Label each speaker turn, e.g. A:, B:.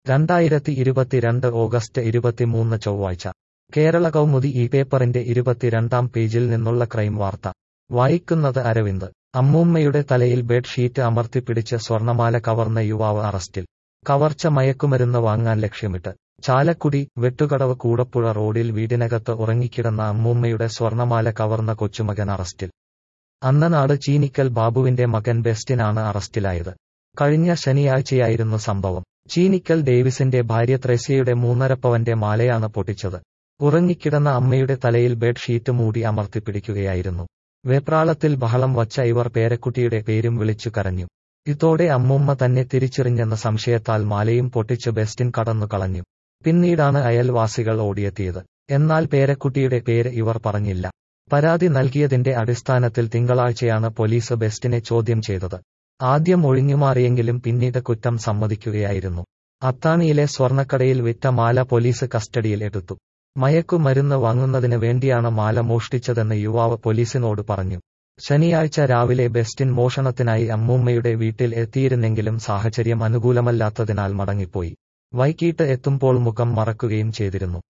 A: രണ്ടായിരത്തി ഇരുപത്തിരണ്ട് ഓഗസ്റ്റ് ഇരുപത്തിമൂന്ന് ചൊവ്വാഴ്ച കേരള കൗമുദി ഈ പേപ്പറിന്റെ ഇരുപത്തിരണ്ടാം പേജിൽ നിന്നുള്ള ക്രൈം വാർത്ത വായിക്കുന്നത് അരവിന്ദ് അമ്മൂമ്മയുടെ തലയിൽ ബെഡ്ഷീറ്റ് അമർത്തിപ്പിടിച്ച് സ്വർണമാല കവർന്ന യുവാവ് അറസ്റ്റിൽ കവർച്ച മയക്കുമരുന്ന് വാങ്ങാൻ ലക്ഷ്യമിട്ട് ചാലക്കുടി വെട്ടുകടവ് കൂടപ്പുഴ റോഡിൽ വീടിനകത്ത് ഉറങ്ങിക്കിടന്ന അമ്മൂമ്മയുടെ സ്വർണമാല കവർന്ന കൊച്ചുമകൻ അറസ്റ്റിൽ അന്നനാട് ചീനിക്കൽ ബാബുവിന്റെ മകൻ ബെസ്റ്റിനാണ് അറസ്റ്റിലായത് കഴിഞ്ഞ ശനിയാഴ്ചയായിരുന്നു സംഭവം ചീനിക്കൽ ഡേവിസിന്റെ ഭാര്യ ത്രേസ്യയുടെ മൂന്നരപ്പവന്റെ മാലയാണ് പൊട്ടിച്ചത് ഉറങ്ങിക്കിടന്ന അമ്മയുടെ തലയിൽ ബെഡ്ഷീറ്റ് മൂടി അമർത്തിപ്പിടിക്കുകയായിരുന്നു വെപ്രാളത്തിൽ ബഹളം വച്ച ഇവർ പേരക്കുട്ടിയുടെ പേരും വിളിച്ചു കരഞ്ഞു ഇതോടെ അമ്മൂമ്മ തന്നെ തിരിച്ചറിഞ്ഞെന്ന സംശയത്താൽ മാലയും പൊട്ടിച്ച് ബെസ്റ്റിൻ കടന്നു കളഞ്ഞു പിന്നീടാണ് അയൽവാസികൾ ഓടിയെത്തിയത് എന്നാൽ പേരക്കുട്ടിയുടെ പേര് ഇവർ പറഞ്ഞില്ല പരാതി നൽകിയതിന്റെ അടിസ്ഥാനത്തിൽ തിങ്കളാഴ്ചയാണ് പോലീസ് ബെസ്റ്റിനെ ചോദ്യം ചെയ്തത് ആദ്യം ഒഴിഞ്ഞുമാറിയെങ്കിലും പിന്നീട് കുറ്റം സമ്മതിക്കുകയായിരുന്നു അത്താണിയിലെ സ്വർണക്കടയിൽ വിറ്റ മാല പോലീസ് കസ്റ്റഡിയിൽ എടുത്തു മയക്കുമരുന്ന് വാങ്ങുന്നതിന് വേണ്ടിയാണ് മാല മോഷ്ടിച്ചതെന്ന് യുവാവ് പോലീസിനോട് പറഞ്ഞു ശനിയാഴ്ച രാവിലെ ബെസ്റ്റിൻ മോഷണത്തിനായി അമ്മൂമ്മയുടെ വീട്ടിൽ എത്തിയിരുന്നെങ്കിലും സാഹചര്യം അനുകൂലമല്ലാത്തതിനാൽ മടങ്ങിപ്പോയി വൈകിട്ട് എത്തുമ്പോൾ മുഖം മറക്കുകയും ചെയ്തിരുന്നു